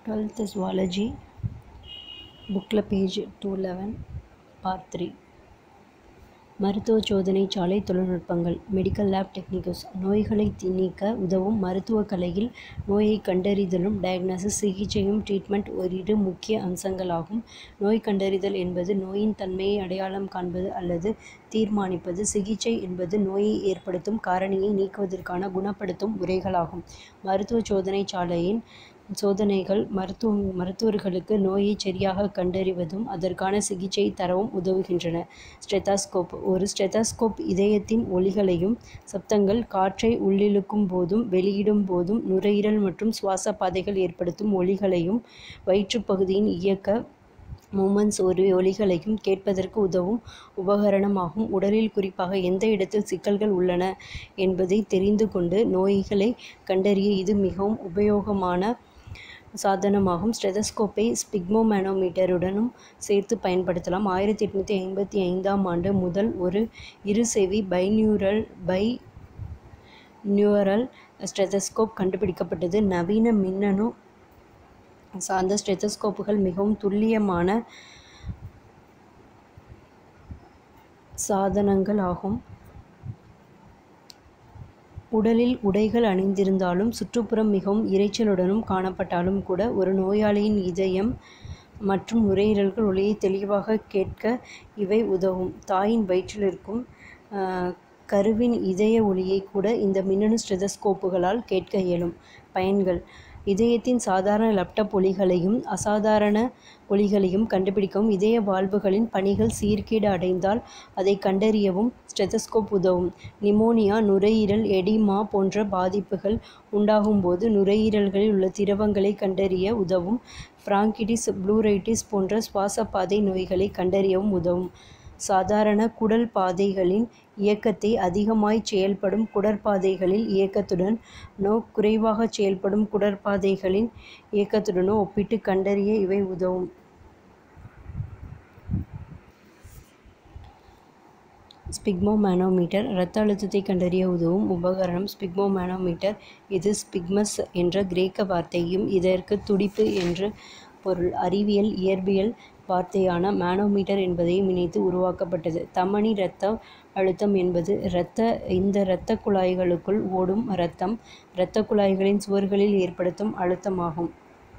twelfth zoology புக்கில் page two eleven part three மருத்துவ சோதனை சாலை தொழில்நுட்பங்கள் மெடிக்கல் லேப் டெக்னிக்ஸ் நோய்களை நீக்க உதவும் மருத்துவக் கலையில் நோயை கண்டறிதலும் டயக்னாசிஸ் சிகிச்சையும் ட்ரீட்மெண்ட் ஓரிரு முக்கிய அம்சங்களாகும் நோய் கண்டறிதல் என்பது நோயின் தன்மையை அடையாளம் காண்பது அல்லது தீர்மானிப்பது சிகிச்சை என்பது நோயை ஏற்படுத்தும் காரணியை நீக்குவதற்கான குணப்படுத்தும் முறைகளாகும் மருத்துவ சோதனை சாலையின் சோதனைகள் மருத்துவ மருத்துவர்களுக்கு நோயை சரியாக கண்டறிவதும் அதற்கான சிகிச்சை தரவும் உதவுகின்றன ஸ்டெத்தாஸ்கோப் ஒரு ஸ்டெத்தாஸ்கோப் இதயத்தின் ஒலிகளையும் சப்தங்கள் காற்றை உள்ளிழுக்கும் போதும் வெளியிடும் போதும் நுரையீரல் மற்றும் சுவாச பாதைகள் ஏற்படுத்தும் ஒலிகளையும் வயிற்றுப்பகுதியின் இயக்க மூமெண்ட்ஸ் ஒரு ஒலிகளையும் கேட்பதற்கு உதவும் உபகரணமாகும் உடலில் குறிப்பாக எந்த இடத்தில் சிக்கல்கள் உள்ளன என்பதை தெரிந்து கொண்டு நோய்களை கண்டறிய இது மிகவும் உபயோகமான சாதனமாகும் ஸ்டெதஸ்கோப்பை ஸ்பிக்மோமேனோமீட்டருடனும் சேர்த்து பயன்படுத்தலாம் ஆயிரத்தி எட்நூற்றி ஐம்பத்தி ஐந்தாம் ஆண்டு முதல் ஒரு இருசெவி பைநியூரல் பை நியூரல் ஸ்டெதஸ்கோப் கண்டுபிடிக்கப்பட்டது நவீன மின்னணு சார்ந்த ஸ்டெத்தஸ்கோப்புகள் மிகவும் துல்லியமான சாதனங்கள் ஆகும் உடலில் உடைகள் அணிந்திருந்தாலும் சுற்றுப்புறம் மிகவும் இரைச்சலுடனும் காணப்பட்டாலும் கூட ஒரு நோயாளியின் இதயம் மற்றும் நுரையீரல்கள் ஒலியை தெளிவாக கேட்க இவை உதவும் தாயின் வயிற்றிலிருக்கும் கருவின் இதய ஒலியை கூட இந்த மின்னணு ஸ்டெதஸ்கோப்புகளால் கேட்க இயலும் பயன்கள் இதயத்தின் சாதாரண லேப்டாப் ஒலிகளையும் அசாதாரண ஒலிகளையும் கண்டுபிடிக்கவும் இதய வால்வுகளின் பணிகள் சீர்கேடு அடைந்தால் அதை கண்டறியவும் ஸ்டெத்தஸ்கோப் உதவும் நிமோனியா நுரையீரல் எடிமா போன்ற பாதிப்புகள் உண்டாகும்போது நுரையீரல்களில் உள்ள திரவங்களை கண்டறிய உதவும் பிராங்கிடிஸ் ப்ளூரைட்டிஸ் போன்ற சுவாசப்பாதை நோய்களை கண்டறியவும் உதவும் சாதாரண குடல் பாதைகளின் இயக்கத்தை அதிகமாய் செயல்படும் குடற்பாதைகளில் இயக்கத்துடன் நோ குறைவாக செயல்படும் குடற்பாதைகளின் இயக்கத்துடனோ ஒப்பிட்டு கண்டறிய இவை உதவும் ஸ்பிக்மோமேனோமீட்டர் இரத்த அழுத்தத்தை கண்டறிய உதவும் உபகரணம் ஸ்பிக்மோமேனோமீட்டர் இது ஸ்பிக்மஸ் என்ற கிரேக்க வார்த்தையும் இதற்கு துடிப்பு என்று பொருள் அறிவியல் இயற்பியல் வார்த்தையான மேனோமீட்டர் என்பதையும் இணைத்து உருவாக்கப்பட்டது தமனி இரத்த அழுத்தம் என்பது இரத்த இந்த இரத்த குழாய்களுக்குள் ஓடும் இரத்தம் இரத்த குழாய்களின் சுவர்களில் ஏற்படுத்தும் அழுத்தமாகும்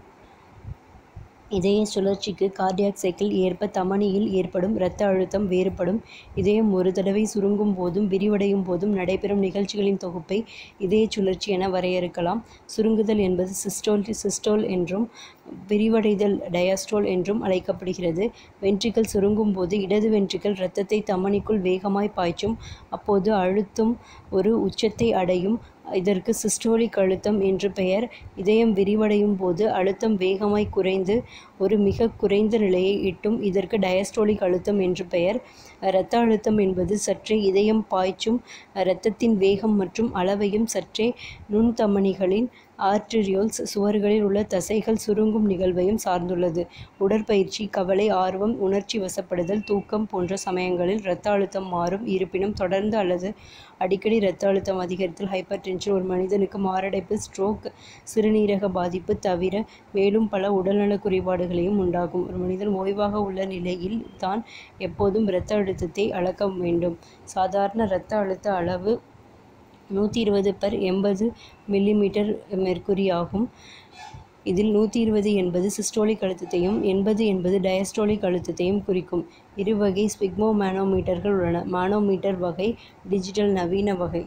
இதய சுழற்சிக்கு கார்டியாக் சைக்கிள் ஏற்ப தமனியில் ஏற்படும் இரத்த அழுத்தம் வேறுபடும் இதயம் ஒரு தடவை சுருங்கும் போதும் விரிவடையும் போதும் நடைபெறும் நிகழ்ச்சிகளின் தொகுப்பை இதய சுழற்சி என வரையறுக்கலாம் சுருங்குதல் என்பது சிஸ்டோல் சிஸ்டோல் என்றும் விரிவடைதல் டயாஸ்டோல் என்றும் அழைக்கப்படுகிறது வென்ட்ரிக்கல் சுருங்கும் போது இடது வென்ட்ரிக்கல் இரத்தத்தை தமனிக்குள் வேகமாய் பாய்ச்சும் அப்போது அழுத்தும் ஒரு உச்சத்தை அடையும் இதற்கு சிஸ்டோலிக் அழுத்தம் என்று பெயர் இதயம் விரிவடையும் போது அழுத்தம் வேகமாய் குறைந்து ஒரு மிக குறைந்த நிலையை எட்டும் இதற்கு டயஸ்டோலிக் அழுத்தம் என்று பெயர் இரத்த அழுத்தம் என்பது சற்றே இதயம் பாய்ச்சும் இரத்தத்தின் வேகம் மற்றும் அளவையும் சற்றே நுண்தமனிகளின் ஆர்டரியோல்ஸ் சுவர்களில் உள்ள தசைகள் சுருங்கும் நிகழ்வையும் சார்ந்துள்ளது உடற்பயிற்சி கவலை ஆர்வம் உணர்ச்சி வசப்படுதல் தூக்கம் போன்ற சமயங்களில் இரத்த அழுத்தம் மாறும் இருப்பினும் தொடர்ந்து அல்லது அடிக்கடி இரத்த அழுத்தம் அதிகரித்தல் ஹைப்பர் டென்ஷன் ஒரு மனிதனுக்கு மாரடைப்பு ஸ்ட்ரோக் சிறுநீரக பாதிப்பு தவிர மேலும் பல உடல்நலக் குறைபாடுகளையும் உண்டாகும் ஒரு மனிதன் ஓய்வாக உள்ள நிலையில் தான் எப்போதும் இரத்த அழுத்தத்தை அளக்க வேண்டும் சாதாரண இரத்த அழுத்த அளவு நூற்றி இருபது பர் எண்பது மில்லிமீட்டர் மெர்க்குரி ஆகும் இதில் நூற்றி இருபது என்பது சிஸ்டோலிக் அழுத்தத்தையும் எண்பது என்பது டயஸ்டோலிக் அழுத்தத்தையும் குறிக்கும் இரு வகை ஸ்பிக்மோ மேனோமீட்டர்கள் உள்ளன மானோமீட்டர் வகை டிஜிட்டல் நவீன வகை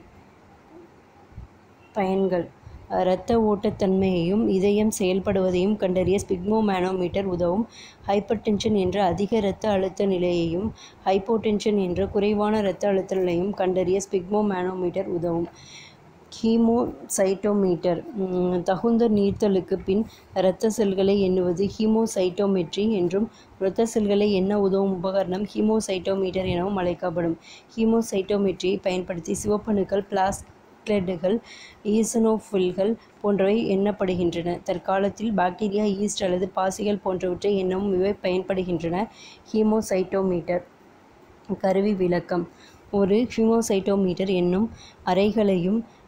பயன்கள் இரத்த ஓட்டத்தன்மையையும் இதயம் செயல்படுவதையும் கண்டறிய ஸ்பிக்மோ மேனோமீட்டர் உதவும் ஹைப்பர் டென்ஷன் என்ற அதிக இரத்த அழுத்த நிலையையும் ஹைப்போடென்ஷன் என்ற குறைவான இரத்த அழுத்த நிலையையும் கண்டறிய ஸ்பிக்மோ மேனோமீட்டர் உதவும் ஹீமோசைட்டோமீட்டர் தகுந்த நீர்த்தலுக்கு பின் இரத்த செல்களை எண்ணுவது ஹீமோசைட்டோமெட்ரி என்றும் இரத்த செல்களை எண்ண உதவும் உபகரணம் ஹீமோசைட்டோமீட்டர் எனவும் அழைக்கப்படும் ஹீமோசைட்டோமெட்ரியை பயன்படுத்தி சிவப்பணுக்கள் பிளாஸ் பிளேட்லெட்டுகள் ஈசனோஃபில்கள் போன்றவை எண்ணப்படுகின்றன தற்காலத்தில் பாக்டீரியா ஈஸ்ட் அல்லது பாசிகள் போன்றவற்றை எண்ணவும் இவை பயன்படுகின்றன ஹீமோசைட்டோமீட்டர் கருவி விளக்கம் ஒரு ஹியூமோசைட்டோமீட்டர் என்னும் அறைகளையும்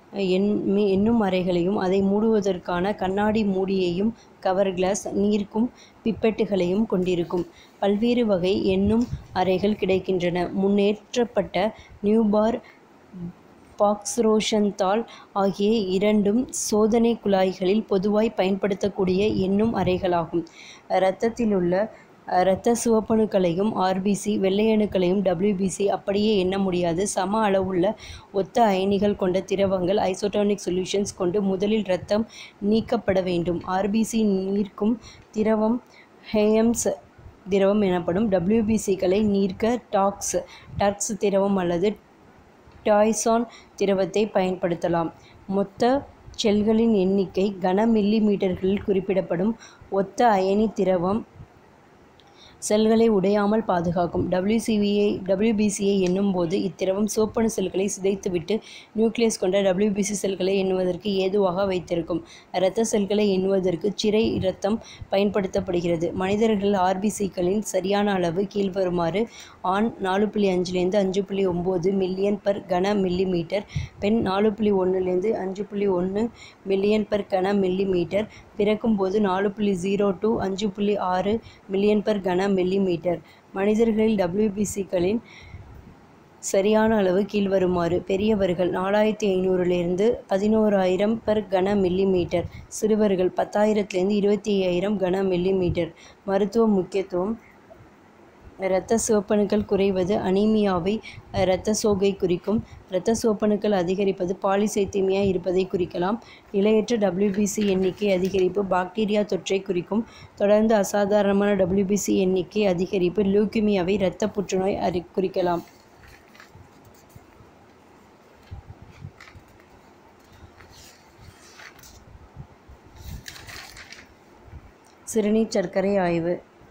எண் மி- எண்ணும் அறைகளையும் அதை மூடுவதற்கான கண்ணாடி மூடியையும் கவர் கிளாஸ் நீர்க்கும் பிப்பெட்டுகளையும் கொண்டிருக்கும் பல்வேறு வகை எண்ணும் அறைகள் கிடைக்கின்றன முன்னேற்றப்பட்ட நியூபார் பாக்ஸ்ரோஷன்தால் ஆகிய இரண்டும் சோதனை குழாய்களில் பொதுவாய் பயன்படுத்தக்கூடிய எண்ணும் அறைகளாகும் இரத்தத்திலுள்ள இரத்த சிவப்பணுக்களையும் ஆர்பிசி வெள்ளையணுக்களையும் டபிள்யூபிசி அப்படியே எண்ண முடியாது சம அளவுள்ள ஒத்த அயனிகள் கொண்ட திரவங்கள் ஐசோடோனிக் சொல்யூஷன்ஸ் கொண்டு முதலில் இரத்தம் நீக்கப்பட வேண்டும் ஆர்பிசி நீர்க்கும் திரவம் ஹேயம்ஸ் திரவம் எனப்படும் டபிள்யூபிசிகளை நீர்க்க டாக்ஸ் டர்க்ஸ் திரவம் அல்லது டாய்சான் திரவத்தை பயன்படுத்தலாம் மொத்த செல்களின் எண்ணிக்கை கன மில்லி மீட்டர்களில் குறிப்பிடப்படும் ஒத்த அயனி திரவம் செல்களை உடையாமல் பாதுகாக்கும் டபிள்யூசிவியை டபிள்யூபிசியை எண்ணும்போது இத்திரவம் சிவப்பணு செல்களை சிதைத்துவிட்டு நியூக்ளியஸ் கொண்ட டபிள்யூபிசி செல்களை எண்ணுவதற்கு ஏதுவாக வைத்திருக்கும் இரத்த செல்களை எண்ணுவதற்கு சிரை இரத்தம் பயன்படுத்தப்படுகிறது மனிதர்கள் ஆர்பிசிக்களின் சரியான அளவு கீழ்வருமாறு ஆண் நாலு புள்ளி அஞ்சுலேருந்து அஞ்சு புள்ளி ஒம்பது மில்லியன் பர் கன மில்லி மீட்டர் பெண் நாலு புள்ளி ஒன்றுலேருந்து அஞ்சு புள்ளி ஒன்று மில்லியன் பர் கன மில்லி மீட்டர் பிறக்கும்போது நாலு புள்ளி ஜீரோ டு அஞ்சு புள்ளி ஆறு மில்லியன் பர் கன மில்லி மீட்டர் மனிதர்களில் டபிள்யூபிசிக்களின் சரியான அளவு கீழ்வருமாறு பெரியவர்கள் நாலாயிரத்தி ஐநூறுலேருந்து பதினோராயிரம் பர் கன மில்லி மீட்டர் சிறுவர்கள் பத்தாயிரத்துலேருந்து இருபத்தி ஐயாயிரம் கன மில்லி மீட்டர் மருத்துவ முக்கியத்துவம் இரத்த சிவப்பணுக்கள் குறைவது அனீமியாவை இரத்த சோகை குறிக்கும் இரத்த சிவப்பணுக்கள் அதிகரிப்பது பாலிசைத்தீமியா இருப்பதை குறிக்கலாம் நிலையற்ற டபிள்யூபிசி எண்ணிக்கை அதிகரிப்பு பாக்டீரியா தொற்றை குறிக்கும் தொடர்ந்து அசாதாரணமான டபிள்யூபிசி எண்ணிக்கை அதிகரிப்பு லூக்கிமியாவை இரத்த புற்றுநோய் அறி குறிக்கலாம் சிறுநீர் சர்க்கரை ஆய்வு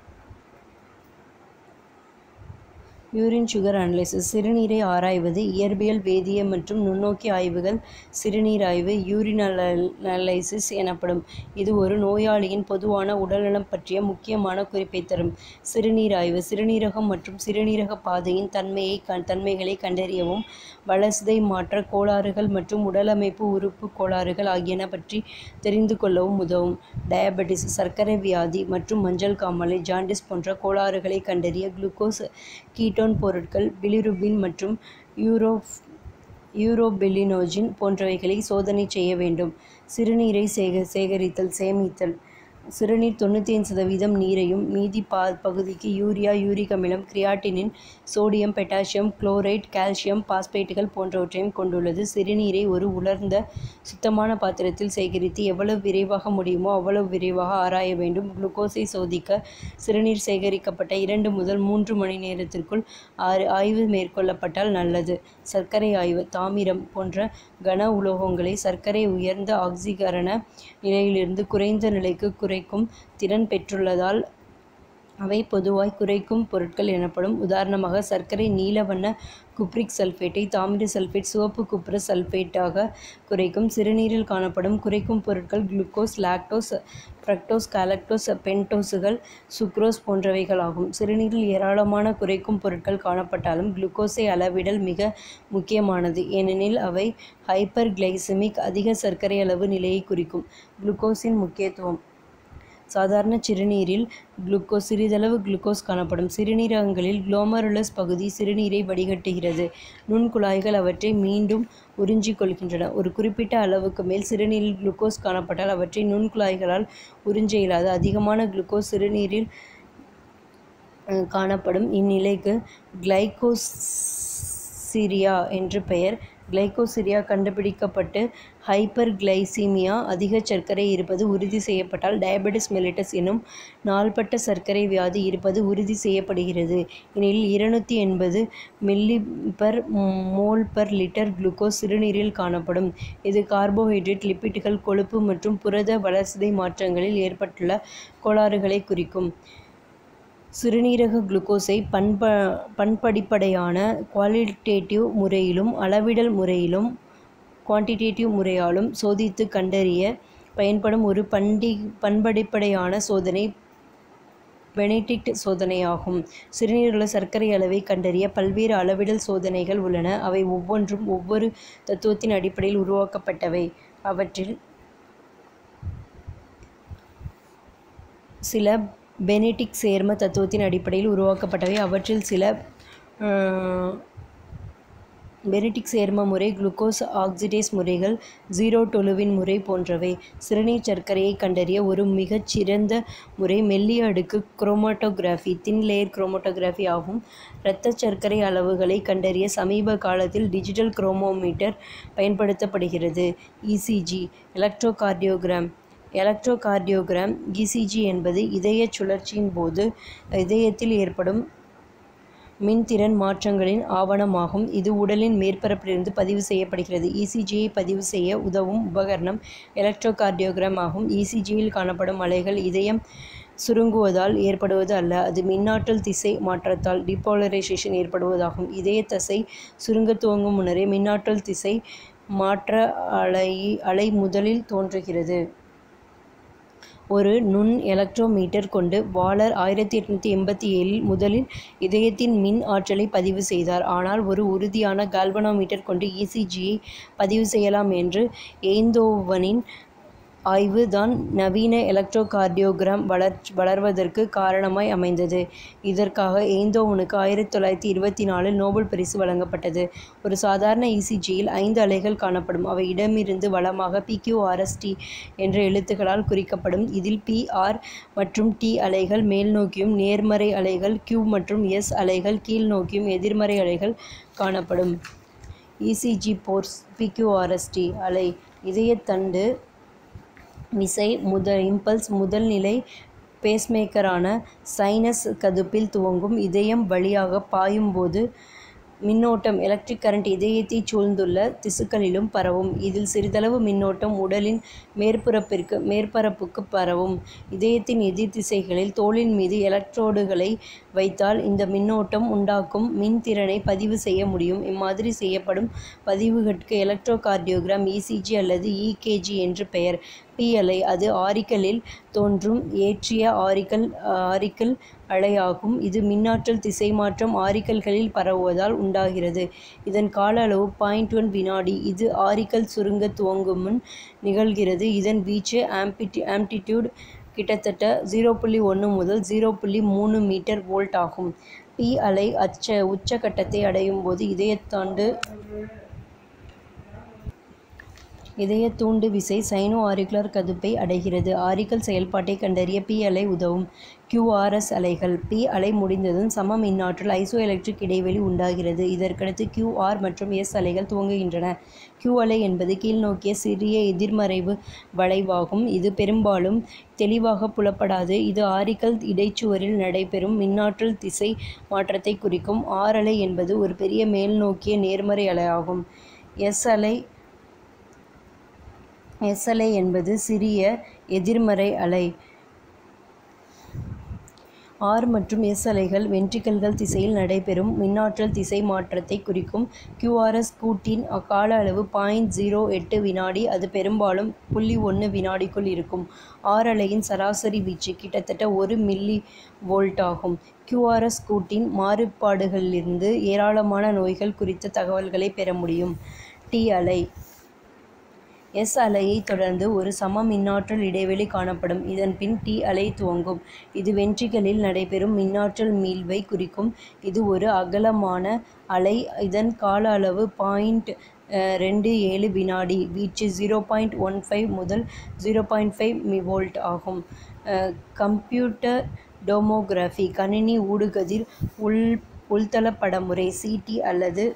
யூரின் சுகர் அனலைசிஸ் சிறுநீரை ஆராய்வது இயற்பியல் வேதிய மற்றும் நுண்ணோக்கி ஆய்வுகள் சிறுநீர் ஆய்வு யூரின் அனலைசிஸ் எனப்படும் இது ஒரு நோயாளியின் பொதுவான உடல்நலம் பற்றிய முக்கியமான குறிப்பை தரும் சிறுநீர் ஆய்வு சிறுநீரகம் மற்றும் சிறுநீரக பாதையின் தன்மையை கண் தன்மைகளை கண்டறியவும் வளர்சிதை மாற்ற கோளாறுகள் மற்றும் உடலமைப்பு உறுப்பு கோளாறுகள் ஆகியன பற்றி தெரிந்து கொள்ளவும் உதவும் டயபெட்டிஸ் சர்க்கரை வியாதி மற்றும் மஞ்சள் காமாலை ஜாண்டிஸ் போன்ற கோளாறுகளை கண்டறிய குளுக்கோஸ் கீட்டோன் பொருட்கள் பிலிருபின் மற்றும் யூரோ யூரோபெலினோஜின் போன்றவைகளை சோதனை செய்ய வேண்டும் சிறுநீரை சேக சேகரித்தல் சேமித்தல் சிறுநீர் தொண்ணூற்றி ஐந்து சதவீதம் நீரையும் மீதி பா பகுதிக்கு யூரியா யூரிக் அமிலம் creatinine sodium potassium chloride calcium பாஸ்பேட்டுகள் போன்றவற்றையும் கொண்டுள்ளது சிறுநீரை ஒரு உலர்ந்த சுத்தமான பாத்திரத்தில் சேகரித்து எவ்வளவு விரைவாக முடியுமோ அவ்வளவு விரைவாக ஆராய வேண்டும் குளுக்கோஸை சோதிக்க சிறுநீர் சேகரிக்கப்பட்ட இரண்டு முதல் மூன்று மணி நேரத்திற்குள் ஆறு ஆய்வு மேற்கொள்ளப்பட்டால் நல்லது சர்க்கரை ஆய்வு தாமிரம் போன்ற கன உலோகங்களை சர்க்கரை உயர்ந்த ஆக்சிகரண நிலையிலிருந்து குறைந்த நிலைக்கு குறைக்கும் திறன் பெற்றுள்ளதால் அவை பொதுவாய் குறைக்கும் பொருட்கள் எனப்படும் உதாரணமாக சர்க்கரை நீல வண்ண குப்ரிக் சல்ஃபேட்டை தாமிர சல்ஃபேட் சிவப்பு குப்ர சல்ஃபேட்டாக குறைக்கும் சிறுநீரில் காணப்படும் குறைக்கும் பொருட்கள் குளுக்கோஸ் லாக்டோஸ் ஃப்ரக்டோஸ் காலக்டோஸ் பென்டோஸுகள் சுக்ரோஸ் போன்றவைகளாகும் சிறுநீரில் ஏராளமான குறைக்கும் பொருட்கள் காணப்பட்டாலும் குளுக்கோஸை அளவிடல் மிக முக்கியமானது ஏனெனில் அவை ஹைப்பர் கிளைசமிக் அதிக சர்க்கரை அளவு நிலையை குறிக்கும் குளுக்கோஸின் முக்கியத்துவம் சாதாரண சிறுநீரில் குளுக்கோஸ் சிறிதளவு குளுக்கோஸ் காணப்படும் சிறுநீரகங்களில் குளோமருலஸ் பகுதி சிறுநீரை வடிகட்டுகிறது நுண்குழாய்கள் அவற்றை மீண்டும் உறிஞ்சிக் கொள்கின்றன ஒரு குறிப்பிட்ட அளவுக்கு மேல் சிறுநீரில் குளுக்கோஸ் காணப்பட்டால் அவற்றை நுண்குழாய்களால் உறிஞ்ச இயலாது அதிகமான குளுக்கோஸ் சிறுநீரில் அஹ், காணப்படும் இந்நிலைக்கு கிளைகோசிரியா என்று பெயர் கிளைகோசிரியா கண்டுபிடிக்கப்பட்டு ஹைப்பர் கிளைசீமியா அதிக சர்க்கரை இருப்பது உறுதி செய்யப்பட்டால் டயபெட்டிஸ் மெலிட்டஸ் எனும் நாள்பட்ட சர்க்கரை வியாதி இருப்பது உறுதி செய்யப்படுகிறது எனில் இருநூற்றி எண்பது milli per mole per litre glucose சிறுநீரில் காணப்படும் இது கார்போஹைட்ரேட் லிப்பிட்டுகள் கொழுப்பு மற்றும் புரத வளர்சிதை மாற்றங்களில் ஏற்பட்டுள்ள கோளாறுகளை குறிக்கும் சிறுநீரக குளுக்கோஸை பண்ப பண்படிப்படையான குவாலிட்டேட்டிவ் முறையிலும் அளவிடல் முறையிலும் குவான்டிடேட்டிவ் முறையாலும் சோதித்து கண்டறிய பயன்படும் ஒரு பண்டி பண்படிப்படையான சோதனை பெனடிக்ட் சோதனையாகும் சிறுநீரிலுள்ள சர்க்கரை அளவை கண்டறிய பல்வேறு அளவிடல் சோதனைகள் உள்ளன அவை ஒவ்வொன்றும் ஒவ்வொரு தத்துவத்தின் அடிப்படையில் உருவாக்கப்பட்டவை அவற்றில் சில பெனடிக்ட் சேர்ம தத்துவத்தின் அடிப்படையில் உருவாக்கப்பட்டவை அவற்றில் சில பெனடிக் சேர்ம முறை குளுக்கோஸ் ஆக்சிடேஸ் முறைகள் ஜீரோ டொலுவின் முறை போன்றவை சிறுநீர் சர்க்கரையை கண்டறிய ஒரு மிகச் சிறந்த முறை மெல்லிய அடுக்கு குரோமட்டோகிராஃபி தின் லேயர் குரோமட்டோகிராஃபி ஆகும் இரத்த சர்க்கரை அளவுகளை கண்டறிய சமீப காலத்தில் டிஜிட்டல் குரோமோமீட்டர் பயன்படுத்தப்படுகிறது இசிஜி எலக்ட்ரோகார்டியோகிராம் எலக்ட்ரோகார்டியோகிராம் இசிஜி என்பது இதயச் சுழற்சியின் போது இதயத்தில் ஏற்படும் மின்திறன் மாற்றங்களின் ஆவணமாகும் இது உடலின் மேற்பரப்பிலிருந்து பதிவு செய்யப்படுகிறது இசிஜியை பதிவு செய்ய உதவும் உபகரணம் எலக்ட்ரோகார்டியோகிராம் ஆகும் இசிஜியில் காணப்படும் அலைகள் இதயம் சுருங்குவதால் ஏற்படுவது அல்ல அது மின்னாற்றல் திசை மாற்றத்தால் டிபோலரைசேஷன் ஏற்படுவதாகும் இதய தசை சுருங்க துவங்கும் முன்னரே மின்னாற்றல் திசை மாற்ற அலை அலை முதலில் தோன்றுகிறது ஒரு நுண் எலக்ட்ரோமீட்டர் கொண்டு வாலர் ஆயிரத்தி எட்நூற்றி எண்பத்தி ஏழில் முதலில் இதயத்தின் மின் ஆற்றலை பதிவு செய்தார் ஆனால் ஒரு உறுதியான கால்வனோமீட்டர் கொண்டு இசிஜியை பதிவு செய்யலாம் என்று எய்ந்தோவனின் ஆய்வு தான் நவீன எலக்ட்ரோகார்டியோகிராம் வளர் வளர்வதற்கு காரணமாய் அமைந்தது இதற்காக எய்ந்தோவனுக்கு ஆயிரத்தி தொள்ளாயிரத்தி இருபத்தி நாலில் நோபல் பரிசு வழங்கப்பட்டது ஒரு சாதாரண இசிஜியில் ஐந்து அலைகள் காணப்படும் அவை இடமிருந்து வலமாக பிக்யூஆர்எஸ்டி என்ற எழுத்துக்களால் குறிக்கப்படும் இதில் பிஆர் மற்றும் டி அலைகள் மேல் நோக்கியும் நேர்மறை அலைகள் கியூ மற்றும் எஸ் அலைகள் கீழ் நோக்கியும் எதிர்மறை அலைகள் காணப்படும் இசிஜி போர்ஸ் பிக்யூஆர்எஸ்டி அலை இதயத்தண்டு விசை முதல் இம்பல்ஸ் முதல் நிலை பேஸ்மேக்கரான சைனஸ் கதுப்பில் துவங்கும் இதயம் வழியாக பாயும்போது மின்னோட்டம் எலக்ட்ரிக் கரண்ட் இதயத்தை சூழ்ந்துள்ள திசுக்களிலும் பரவும் இதில் சிறிதளவு மின்னோட்டம் உடலின் மேற்பரப்பிற்கு மேற்பரப்புக்கு பரவும் இதயத்தின் எதிர் திசைகளில் தோலின் மீது எலக்ட்ரோடுகளை வைத்தால் இந்த மின்னோட்டம் உண்டாக்கும் மின்திறனை பதிவு செய்ய முடியும் இம்மாதிரி செய்யப்படும் பதிவுகட்கு எலக்ட்ரோகார்டியோகிராம் இசிஜி அல்லது இகேஜி என்று பெயர் பி அலை அது ஆரிக்கலில் தோன்றும் ஏற்றிய ஆரிக்கல் ஆரிக்கல் அலையாகும் இது மின்னாற்றல் திசை மாற்றம் ஆரிக்கல்களில் பரவுவதால் உண்டாகிறது இதன் கால அளவு பாயிண்ட் ஒன் வினாடி இது ஆரிக்கல் சுருங்க துவங்கும் முன் நிகழ்கிறது இதன் வீச்சு ஆம்பிட்டி ஆம்ப்ளிடியூட் கிட்டத்தட்ட ஜீரோ புள்ளி ஒன்று முதல் ஜீரோ புள்ளி மூணு மீட்டர் வோல்ட் ஆகும் பி அலை அச்ச உச்சக்கட்டத்தை அடையும் போது இதயத்தாண்டு இதய தூண்டு விசை சைனோ ஆரிகுலர் கதுப்பை அடைகிறது ஆரிக்கல் செயல்பாட்டை கண்டறிய பி அலை உதவும் கியூஆர்எஸ் அலைகள் பி அலை முடிந்ததும் சம மின்னாற்றல் ஐசோ எலக்ட்ரிக் இடைவெளி உண்டாகிறது இதற்கடுத்து கியூஆர் மற்றும் எஸ் அலைகள் துவங்குகின்றன கியூ அலை என்பது கீழ்நோக்கிய சிறிய எதிர்மறைவு வளைவாகும் இது பெரும்பாலும் தெளிவாக புலப்படாது இது ஆரிக்கல் இடைச்சுவரில் நடைபெறும் மின்னாற்றல் திசை மாற்றத்தை குறிக்கும் ஆர் அலை என்பது ஒரு பெரிய மேல்நோக்கிய நேர்மறை அலையாகும் எஸ் அலை எஸ் அலை என்பது சிறிய எதிர்மறை அலை ஆர் மற்றும் எஸ் அலைகள் வென்ட்ரிக்கல்கள் திசையில் நடைபெறும் மின்னாற்றல் திசை மாற்றத்தை குறிக்கும் கியூஆர்எஸ் கூட்டின் கால அளவு பாயிண்ட் ஜீரோ எட்டு வினாடி அது பெரும்பாலும் புள்ளி ஒன்று வினாடிக்குள் இருக்கும் ஆர் அலையின் சராசரி வீச்சு கிட்டத்தட்ட ஒரு மில்லி வோல்ட் ஆகும் கியூஆர்எஸ் கூட்டின் மாறுபாடுகளிலிருந்து ஏராளமான நோய்கள் குறித்த தகவல்களை பெற முடியும் டி அலை எஸ் அலையை தொடர்ந்து ஒரு சம மின்னாற்றல் இடைவெளி காணப்படும் இதன் பின் டி அலை துவங்கும் இது வென்ட்ரிகளில் நடைபெறும் மின்னாற்றல் மீள்வை குறிக்கும் இது ஒரு அகலமான அலை இதன் கால அளவு பாயிண்ட் ரெண்டு ஏழு வினாடி வீச்சு ஜீரோ பாயிண்ட் ஒன் ஃபைவ் முதல் zero point five millivolt ஆகும் கம்ப்யூட்டர் டோமோகிராஃபி கணினி ஊடுகதிர் உள் உள்தள படமுறை சிடி அல்லது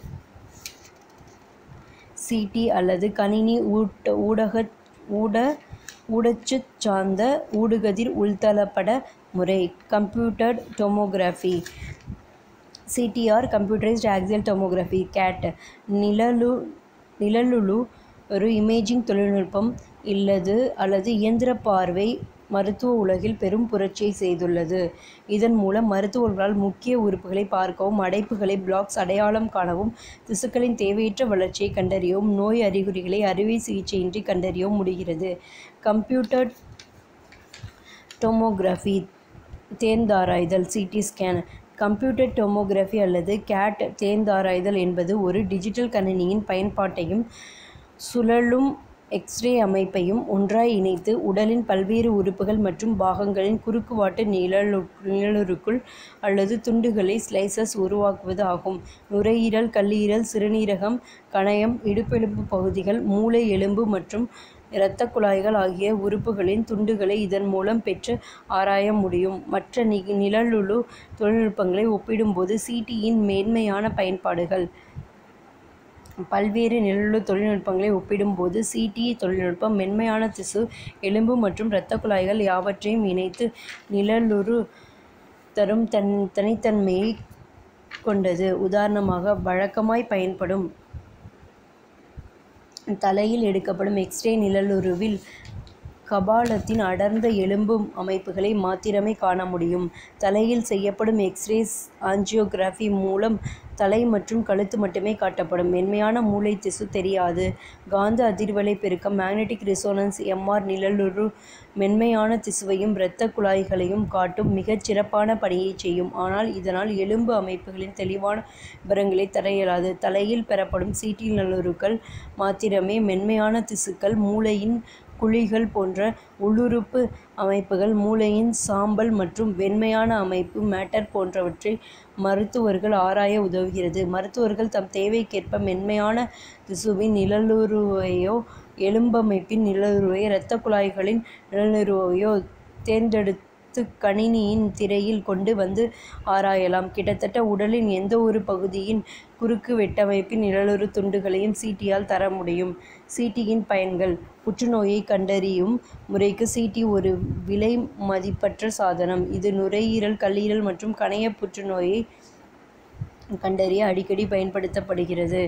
சிடி அல்லது கணினி ஊட்ட ஊடக ஊட ஊடச்சு சார்ந்த ஊடுகதிர் உள்தளப்பட முறை கம்ப்யூட்டர் டோமோகிராஃபி சிடிஆர் கம்ப்யூட்டரைஸ்ட் ஆக்சியல் டோமோகிராஃபி கேட் நிழலு நிழலுழு ஒரு இமேஜிங் தொழில்நுட்பம் இல்லது அல்லது இயந்திர பார்வை மருத்துவ உலகில் பெரும் புரட்சியை செய்துள்ளது இதன் மூலம் மருத்துவர்களால் முக்கிய உறுப்புகளை பார்க்கவும் அடைப்புகளை பிளாக்ஸ் அடையாளம் காணவும் திசுக்களின் தேவையற்ற வளர்ச்சியை கண்டறியவும் நோய் அறிகுறிகளை அறுவை சிகிச்சையின்றி கண்டறியவும் முடிகிறது கம்ப்யூட்டர் டோமோகிராஃபி தேர்ந்தாராய்தல் சிடி ஸ்கேன் கம்ப்யூட்டர் டோமோகிராஃபி அல்லது கேட் தேர்ந்தாராய்தல் என்பது ஒரு டிஜிட்டல் கணினியின் பயன்பாட்டையும் சுழலும் எக்ஸ்ரே அமைப்பையும் ஒன்றாய் இணைத்து உடலின் பல்வேறு உறுப்புகள் மற்றும் பாகங்களின் குறுக்குவாட்டு நிழலு நிழலுருக்கள் அல்லது துண்டுகளை ஸ்லைசஸ் உருவாக்குவது ஆகும் நுரையீரல் கல்லீரல் சிறுநீரகம் கணையம் இடுப்பெலும்பு பகுதிகள் மூளை எலும்பு மற்றும் இரத்தக் குழாய்கள் ஆகிய உறுப்புகளின் துண்டுகளை இதன் மூலம் பெற்று ஆராய முடியும் மற்ற நி நிழலுரு தொழில்நுட்பங்களை ஒப்பிடும்போது சிடியின் மேன்மையான பயன்பாடுகள் பல்வேறு நிழலுரு தொழில்நுட்பங்களை ஒப்பிடும்போது சிடி தொழில்நுட்பம் மென்மையான திசு எலும்பு மற்றும் இரத்தக் குழாய்கள் யாவற்றையும் இணைத்து நிழலுரு தரும் தன் தனித்தன்மையைக் கொண்டது உதாரணமாக வழக்கமாய் பயன்படும் தலையில் எடுக்கப்படும் எக்ஸ்ரே நிழலுருவில் கபாலத்தின் அடர்ந்த எலும்பு அமைப்புகளை மாத்திரமே காண முடியும் தலையில் செய்யப்படும் எக்ஸ்ரே ஆஞ்சியோகிராஃபி மூலம் தலை மற்றும் கழுத்து மட்டுமே காட்டப்படும் மென்மையான மூளை திசு தெரியாது காந்த அதிர்வலை பெருக்கம் மேக்னெட்டிக் ரெசோனன்ஸ் எம்ஆர் நிழலுரு மென்மையான திசுவையும் இரத்தக் குழாய்களையும் காட்டும் மிகச் சிறப்பான பணியைச் செய்யும் ஆனால் இதனால் எலும்பு அமைப்புகளின் தெளிவான விபரங்களை தர இயலாது தலையில் பெறப்படும் சிடி நிழலுருக்கள் மாத்திரமே மென்மையான திசுக்கள் மூளையின் குழிகள் போன்ற உள்ளுறுப்பு அமைப்புகள் மூளையின் சாம்பல் மற்றும் வெண்மையான அமைப்பு மேட்டர் போன்றவற்றை மருத்துவர்கள் ஆராய உதவுகிறது மருத்துவர்கள் தம் தேவைக்கேற்ப மென்மையான திசுவின் நிழலுருவையோ எலும்பமைப்பின் நிழலுருவையோ இரத்தக் குழாய்களின் நிழலுருவையோ தேர்ந்தெடுத்து கணினியின் திரையில் கொண்டு வந்து ஆராயலாம் கிட்டத்தட்ட உடலின் எந்தவொரு பகுதியின் குறுக்கு வெட்டமைப்பின் நிழலுரு துண்டுகளையும் சிடியால் தர முடியும் சிடியின் பயன்கள் புற்றுநோயை கண்டறியும் முறைக்கு சிடி ஒரு விலை மதிப்பற்ற சாதனம் இது நுரையீரல் கல்லீரல் மற்றும் கணைய புற்றுநோயை கண்டறிய அடிக்கடி பயன்படுத்தப்படுகிறது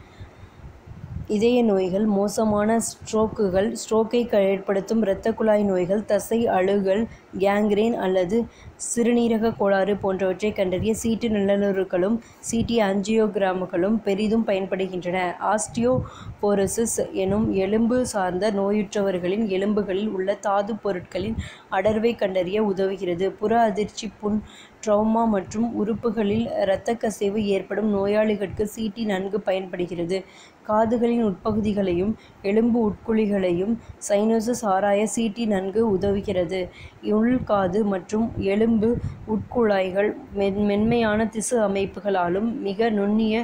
இதய நோய்கள் மோசமான ஸ்ட்ரோக்குகள் ஸ்ட்ரோக்கை ஏற்படுத்தும் இரத்தக் குழாய் நோய்கள் தசை அழுகல் கேங்க்ரேன் அல்லது சிறுநீரக கோளாறு போன்றவற்றை கண்டறிய சிடி நிழலுருக்களும் சிடி ஆஞ்சியோகிராம்களும் பெரிதும் பயன்படுகின்றன ஆஸ்டியோபோரோசிஸ் எனும் எலும்பு சார்ந்த நோயுற்றவர்களின் எலும்புகளில் உள்ள தாதுப் பொருட்களின் அடர்வை கண்டறிய உதவுகிறது புற அதிர்ச்சி புண் ட்ரௌமா மற்றும் உறுப்புகளில் இரத்தக்கசிவு ஏற்படும் நோயாளிகளுக்கு சிடி நன்கு பயன்படுகிறது காதுகளின் உட்பகுதிகளையும் எலும்பு உட்குழிகளையும் சைனோசஸ் ஆராய சிடி நன்கு உதவுகிறது உள்காது மற்றும் எலும்பு உட்குழாய்கள் மென் மென்மையான திசு அமைப்புகளாலும் மிக நுண்ணிய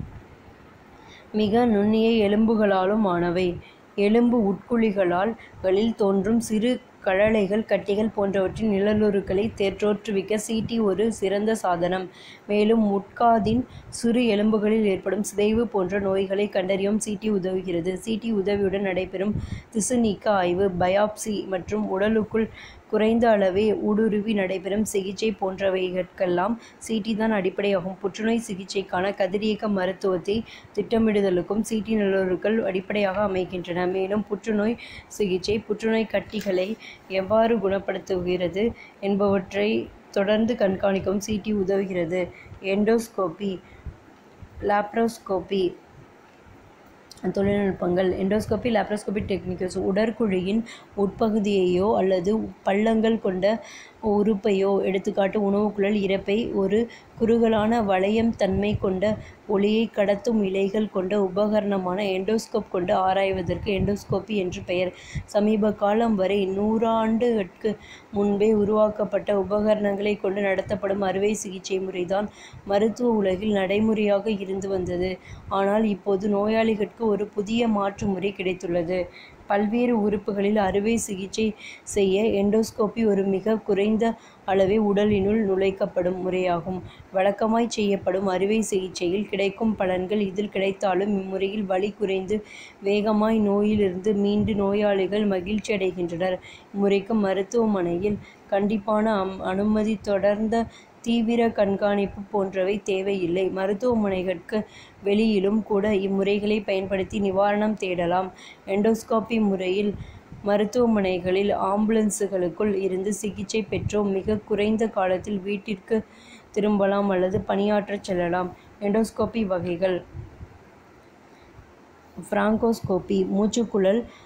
மிக நுண்ணிய எலும்புகளாலும் ஆனவை எலும்பு உட்குழிகளால் களில் தோன்றும் சிறு கழலைகள் கட்டிகள் போன்றவற்றின் நிழலுருக்களை தோற்றுவிக்க சிடி ஒரு சிறந்த சாதனம் மேலும் உட்காதின் சிறு எலும்புகளில் ஏற்படும் சிதைவு போன்ற நோய்களை கண்டறியவும் சிடி உதவுகிறது சிடி உதவியுடன் நடைபெறும் திசு நீக்க ஆய்வு பயாப்சி மற்றும் உடலுக்குள் குறைந்த அளவே ஊடுருவி நடைபெறும் சிகிச்சை போன்றவைகளுக்கெல்லாம் சிடி தான் அடிப்படையாகும் புற்றுநோய் சிகிச்சைக்கான கதிரியக்க மருத்துவத்தை திட்டமிடுதலுக்கும் சிடி நிழலுருக்கள் அடிப்படையாக அமைகின்றன மேலும் புற்றுநோய் சிகிச்சை புற்றுநோய் கட்டிகளை எவ்வாறு குணப்படுத்துகிறது என்பவற்றை தொடர்ந்து கண்காணிக்கவும் சிடி உதவுகிறது எண்டோஸ்கோபி லாப்ரோஸ்கோபி தொழில்நுட்பங்கள் எண்டோஸ்கோபி லாப்ரோஸ்கோபி டெக்னிக்கல்ஸ் உடற்குழியின் உட்பகுதியையோ அல்லது பள்ளங்கள் கொண்ட உறுப்பையோ எடுத்துக்காட்டு உணவுக்குழல் இரைப்பை ஒரு குறுகலான வளையம் தன்மை கொண்ட ஒளியை கடத்தும் இழைகள் கொண்ட உபகரணமான எண்டோஸ்கோப் கொண்டு ஆராய்வதற்கு எண்டோஸ்கோபி என்று பெயர் சமீப காலம் வரை நூறாண்டுகளுக்கு முன்பே உருவாக்கப்பட்ட உபகரணங்களை கொண்டு நடத்தப்படும் அறுவை சிகிச்சை முறைதான் மருத்துவ உலகில் நடைமுறையாக இருந்து வந்தது ஆனால் இப்போது நோயாளிகளுக்கு ஒரு புதிய மாற்று முறை கிடைத்துள்ளது பல்வேறு உறுப்புகளில் அறுவை சிகிச்சை செய்ய எண்டோஸ்கோபி ஒரு மிக குறைந்த அளவே உடலினுள் நுழைக்கப்படும் முறையாகும் வழக்கமாய் செய்யப்படும் அறுவை சிகிச்சையில் கிடைக்கும் பலன்கள் இதில் கிடைத்தாலும் இம்முறையில் வலி குறைந்து வேகமாய் நோயிலிருந்து மீண்டு நோயாளிகள் மகிழ்ச்சி அடைகின்றனர் இம்முறைக்கு மருத்துவமனையில் கண்டிப்பான அம் அனுமதி தொடர்ந்த தீவிர கண்காணிப்பு போன்றவை தேவையில்லை மருத்துவமனைகளுக்கு வெளியிலும் கூட இம்முறைகளை பயன்படுத்தி நிவாரணம் தேடலாம் எண்டோஸ்கோபி முறையில் மருத்துவமனைகளில் ஆம்புலன்ஸ்களுக்குள் இருந்து சிகிச்சை பெற்றோர் மிக குறைந்த காலத்தில் வீட்டிற்கு திரும்பலாம் அல்லது பணியாற்றச் செல்லலாம் எண்டோஸ்கோபி வகைகள் பிராங்கோஸ்கோபி மூச்சுக்குழல்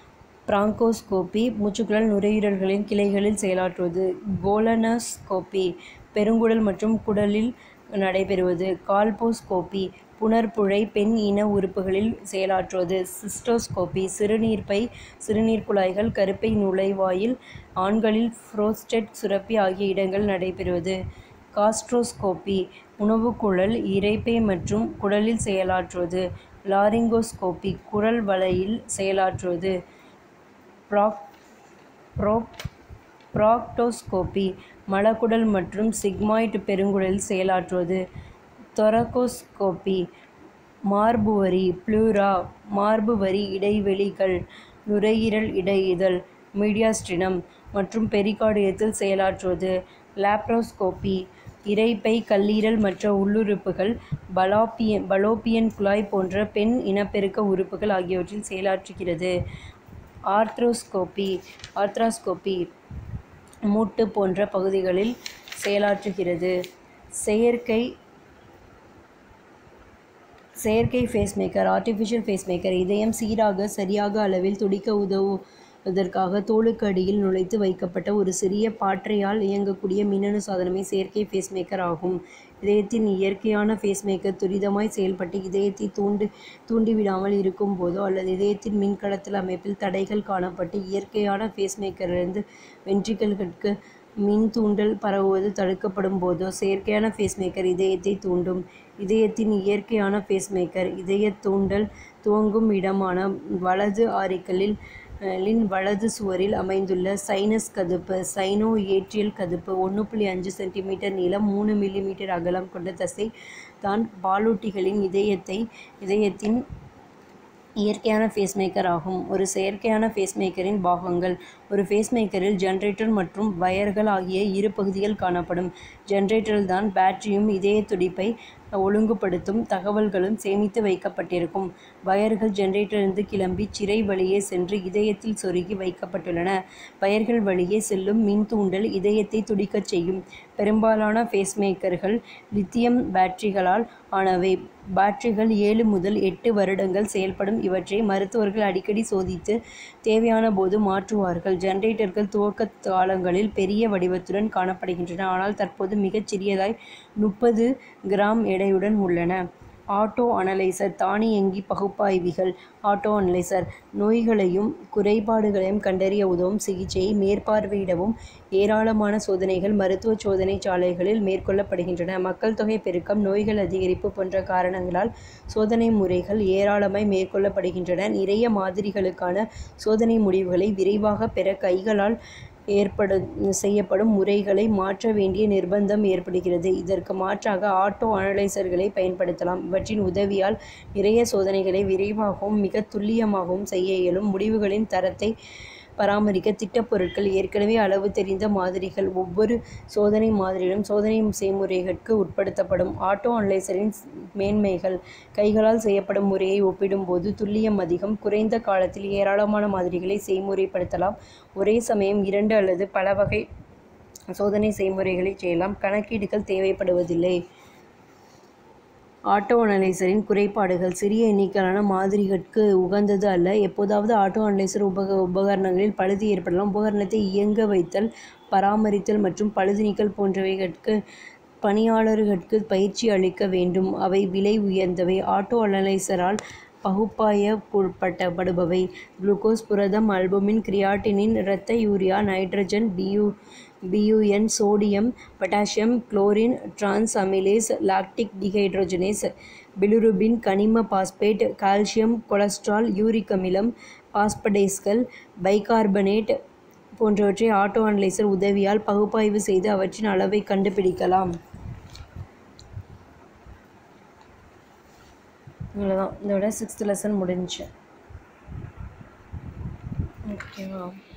பிராங்கோஸ்கோபி மூச்சுக்குழல் நுரையீரல்களின் கிளைகளில் செயலாற்றுவது கோலனோஸ்கோபி பெருங்குடல் மற்றும் குடலில் நடைபெறுவது கால்போஸ்கோபி புணர்புழை பெண் இன உறுப்புகளில் செயலாற்றுவது சிஸ்டோஸ்கோபி சிறுநீர்ப்பை சிறுநீர் குழாய்கள் கருப்பை நுழைவாயில் ஆண்களில் புரோஸ்டேட் சுரப்பி ஆகிய இடங்களில் நடைபெறுவது காஸ்ட்ரோஸ்கோபி உணவுக்குழல் இரைப்பை மற்றும் குடலில் செயலாற்றுவது லாரிங்கோஸ்கோபி குரல் வளையில் செயலாற்றுவது ப்ராக் ப்ரோக் ப்ராக்டோஸ்கோபி மலக்குடல் மற்றும் சிக்மாய்ட் பெருங்குடலில் செயலாற்றுவது தொரகோஸ்கோபி மார்புவரி ப்ளூரா மார்புவரி இடைவெளிகள் நுரையீரல் இடையிதழ் மீடியாஸ்டினம் மற்றும் பெரிகார்டியத்தில் செயலாற்றுவது லாப்ரோஸ்கோபி இரைப்பை கல்லீரல் மற்ற உள்ளுறுப்புகள் பலாப்பியன் பலோப்பியன் குழாய் போன்ற பெண் இனப்பெருக்க உறுப்புகள் ஆகியவற்றில் செயலாற்றுகிறது ஆர்த்ரோஸ்கோபி ஆர்த்ராஸ்கோபி மூட்டு போன்ற பகுதிகளில் செயலாற்றுகிறது செயற்கை செயற்கை ஃபேஸ்மேக்கர் ஆர்டிஃபிஷியல் ஃபேஸ்மேக்கர் இதயம் சீராக சரியாக அளவில் துடிக்க உதவுவதற்காக தோலுக்கு அடியில் நுழைத்து வைக்கப்பட்ட ஒரு சிறிய பாற்றையால் இயங்கக்கூடிய மின்னணு சாதனமே செயற்கை ஃபேஸ்மேக்கர் ஆகும் இதயத்தின் இயற்கையான ஃபேஸ்மேக்கர் துரிதமாய் செயல்பட்டு இதயத்தை தூண்டு தூண்டிவிடாமல் இருக்கும்போதோ அல்லது இதயத்தின் மின்கடத்தல் அமைப்பில் தடைகள் காணப்பட்டு இயற்கையான ஃபேஸ்மேக்கரிலிருந்து வென்ட்ரிக்கிள்களுக்கு மின் தூண்டல் பரவுவது தடுக்கப்படும் போதோ செயற்கையான ஃபேஸ்மேக்கர் இதயத்தை தூண்டும் இதயத்தின் இயற்கையான ஃபேஸ்மேக்கர் இதயத் தூண்டல் துவங்கும் இடமான வலது ஆரிக்கலில் லின் வலது சுவரில் அமைந்துள்ள சைனஸ் கதுப்பு சைனோ ஏட்ரியல் கதுப்பு ஒன்று புள்ளி அஞ்சு சென்டிமீட்டர் நீளம் மூணு மில்லிமீட்டர் அகலம் கொண்ட தசை தான் பாலூட்டிகளின் இதயத்தை இதயத்தின் இயற்கையான ஃபேஸ்மேக்கர் ஆகும் ஒரு செயற்கையான ஃபேஸ்மேக்கரின் பாகங்கள் ஒரு ஃபேஸ்மேக்கரில் ஜெனரேட்டர் மற்றும் வயர்கள் ஆகிய இரு பகுதிகள் காணப்படும் ஜெனரேட்டரில் தான் பேட்டரியும் இதய துடிப்பை ஒழுங்குபடுத்தும் தகவல்களும் சேமித்து வைக்கப்பட்டிருக்கும் வயர்கள் ஜெனரேட்டரிலிருந்து கிளம்பி சிரை வழியே சென்று இதயத்தில் சொருகி வைக்கப்பட்டுள்ளன வயர்கள் வழியே செல்லும் மின் தூண்டல் இதயத்தை துடிக்கச் செய்யும் பெரும்பாலான ஃபேஸ்மேக்கர்கள் லித்தியம் பேட்டரிகளால் ஆனவை பேட்டரிகள் ஏழு முதல் எட்டு வருடங்கள் செயல்படும் இவற்றை மருத்துவர்கள் அடிக்கடி சோதித்து தேவையான போது மாற்றுவார்கள் ஜெனரேட்டர்கள் துவக்க காலங்களில் பெரிய வடிவத்துடன் காணப்படுகின்றன ஆனால் தற்போது மிகச் சிறியதாய் முப்பது கிராம் எடையுடன் உள்ளன ஆட்டோ அனலைசர் தானியங்கி பகுப்பாய்விகள் ஆட்டோ அனலைசர் நோய்களையும் குறைபாடுகளையும் கண்டறிய உதவும் சிகிச்சையை மேற்பார்வையிடவும் ஏராளமான சோதனைகள் மருத்துவ சோதனை சாலைகளில் மேற்கொள்ளப்படுகின்றன மக்கள் தொகை பெருக்கம் நோய்கள் அதிகரிப்பு போன்ற காரணங்களால் சோதனை முறைகள் ஏராளமாய் மேற்கொள்ளப்படுகின்றன நிறைய மாதிரிகளுக்கான சோதனை முடிவுகளை விரைவாக பெற கைகளால் ஏற்படு செய்யப்படும் முறைகளை மாற்ற வேண்டிய நிர்பந்தம் ஏற்படுகிறது இதற்கு மாற்றாக ஆட்டோ அனலைசர்களை பயன்படுத்தலாம் இவற்றின் உதவியால் நிறைய சோதனைகளை விரைவாகவும் மிக துல்லியமாகவும் செய்ய இயலும் முடிவுகளின் தரத்தை பராமரிக்க திட்டப்பொருட்கள் ஏற்கனவே அளவு தெரிந்த மாதிரிகள் ஒவ்வொரு சோதனை மாதிரியிலும் சோதனை செய்முறைகளுக்கு உட்படுத்தப்படும் ஆட்டோ அனலைசரின் மேன்மைகள் கைகளால் செய்யப்படும் முறையை ஒப்பிடும்போது துல்லியம் அதிகம் குறைந்த காலத்தில் ஏராளமான மாதிரிகளை செய்முறைப்படுத்தலாம் ஒரே சமயம் இரண்டு அல்லது பல வகை சோதனை செய்முறைகளை செய்யலாம் கணக்கீடுகள் தேவைப்படுவதில்லை ஆட்டோ அனலைசரின் குறைபாடுகள் சிறிய எண்ணிக்கையிலான மாதிரிகளுக்கு உகந்தது அல்ல எப்போதாவது ஆட்டோ அனலைசர் உபக உபகரணங்களில் பழுது ஏற்படலாம் உபகரணத்தை இயங்க வைத்தல் பராமரித்தல் மற்றும் பழுது நீக்கல் போன்றவைகளுக்கு பணியாளர்களுக்கு பயிற்சி அளிக்க வேண்டும் அவை விலை உயர்ந்தவை ஆட்டோ அனலைசரால் பகுப்பாயப்படுபவை குளுக்கோஸ் புரதம் அல்புமின் கிரியாட்டினின் இரத்த urea nitrogen BU BUN sodium potassium chlorine trans amylase lactic dehydrogenase bilirubin கனிம பாஸ்பேட் கால்சியம் கொலஸ்ட்ரால் யூரிக் அமிலம் பாஸ்படேஸ்கள் பைகார்பனேட் போன்றவற்றை ஆட்டோ அனலைசர் உதவியால் பகுப்பாய்வு செய்து அவற்றின் அளவை கண்டுபிடிக்கலாம் இவ்வளோதான் இதோட சிக்ஸ்த் லெசன் முடிஞ்சுச்சு ஓகேவா